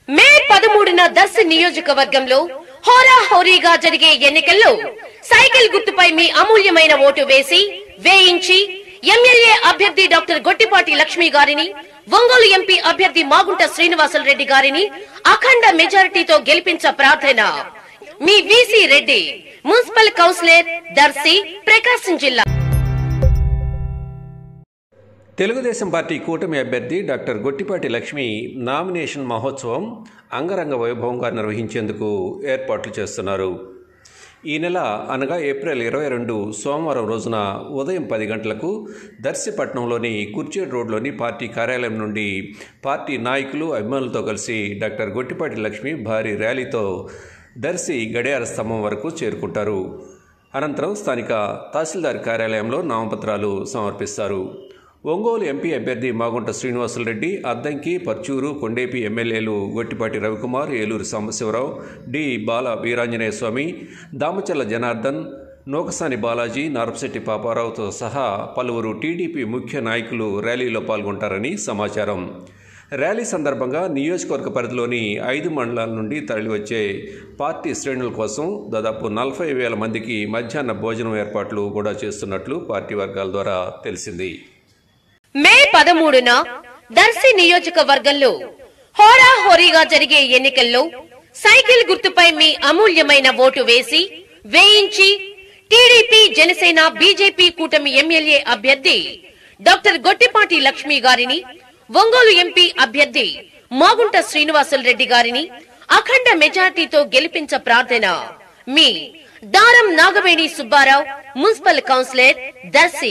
మే పదమూడున దర్శి నియోజకవర్గంలో హోరాహోరీగా జరిగే ఎన్నికల్లో సైకిల్ గుర్తుపై మీ అమూల్యమైన ఓటు వేసి వేయించి ఎమ్మెల్యే అభ్యర్థి డాక్టర్ గొట్టిపాటి లక్ష్మి గారిని ఒంగోలు ఎంపీ అభ్యర్థి మాగుంట శ్రీనివాసులు రెడ్డి గారిని అఖండ మెజారిటీతో గెలిపించ ప్రార్థన మీ VC Reddy municipal councillor Darsi Prakasam జిల్లా తెలుగుదేశం పార్టీ కూటమి అభ్యర్థి డాక్టర్ గొట్టిపాటి లక్ష్మి నామినేషన్ మహోత్సవం అంగరంగ వైభవంగా నిర్వహించేందుకు ఏర్పాట్లు చేస్తున్నారు ఈ నెల అనగా ఏప్రిల్ ఇరవై రెండు సోమవారం రోజున ఉదయం పది గంటలకు దర్శిపట్నంలోని కుర్చేడ్ రోడ్లోని పార్టీ కార్యాలయం నుండి పార్టీ నాయకులు అభిమానులతో కలిసి డాక్టర్ గొట్టిపాటి లక్ష్మి భారీ ర్యాలీతో దర్శి గడియార స్తంభం వరకు చేరుకుంటారు అనంతరం స్థానిక తహసీల్దార్ కార్యాలయంలో నామపత్రాలు సమర్పిస్తారు ఒంగోలు ఎంపీ అభ్యర్థి మాగుంట శ్రీనివాసులరెడ్డి అద్దంకి పర్చూరు కొండేపి ఎమ్మెల్యేలు గొట్టిపాటి రవికుమార్ ఏలూరు సాంబశివరావు డి బాల వీరాంజనేయ స్వామి దామచల్ల జనార్దన్ నోకసాని బాలాజీ నారపశెట్టి పాపారావుతో సహా పలువురు టీడీపీ ముఖ్య నాయకులు ర్యాలీలో పాల్గొంటారని సమాచారం ర్యాలీ సందర్భంగా నియోజకవర్గ పరిధిలోని ఐదు మండలాల నుండి తరలివచ్చే పార్టీ శ్రేణుల కోసం దాదాపు నలభై వేల మందికి మధ్యాహ్న భోజనం ఏర్పాట్లు కూడా చేస్తున్నట్లు పార్టీ వర్గాల ద్వారా తెలిసింది మే పదమూడున దర్శి నియోజకవర్గంలో హోరాహోరీగా జరిగే ఎన్నికల్లో సైకిల్ గుర్తుపై మీ అమూల్యమైన ఓటు వేసి వేయించి టీడీపీ జనసేన బీజేపీ కూటమి ఎమ్మెల్యే అభ్యర్థి డాక్టర్ గొట్టిపాటి లక్ష్మి గారిని ఒంగోలు ఎంపీ అభ్యర్థి మాగుంట శ్రీనివాసులు రెడ్డి గారిని అఖండ మెజార్టీతో గెలిపించ ప్రార్థన మీ దారం నాగవేణి సుబ్బారావు మున్సిపల్ కౌన్సిలర్ దర్శి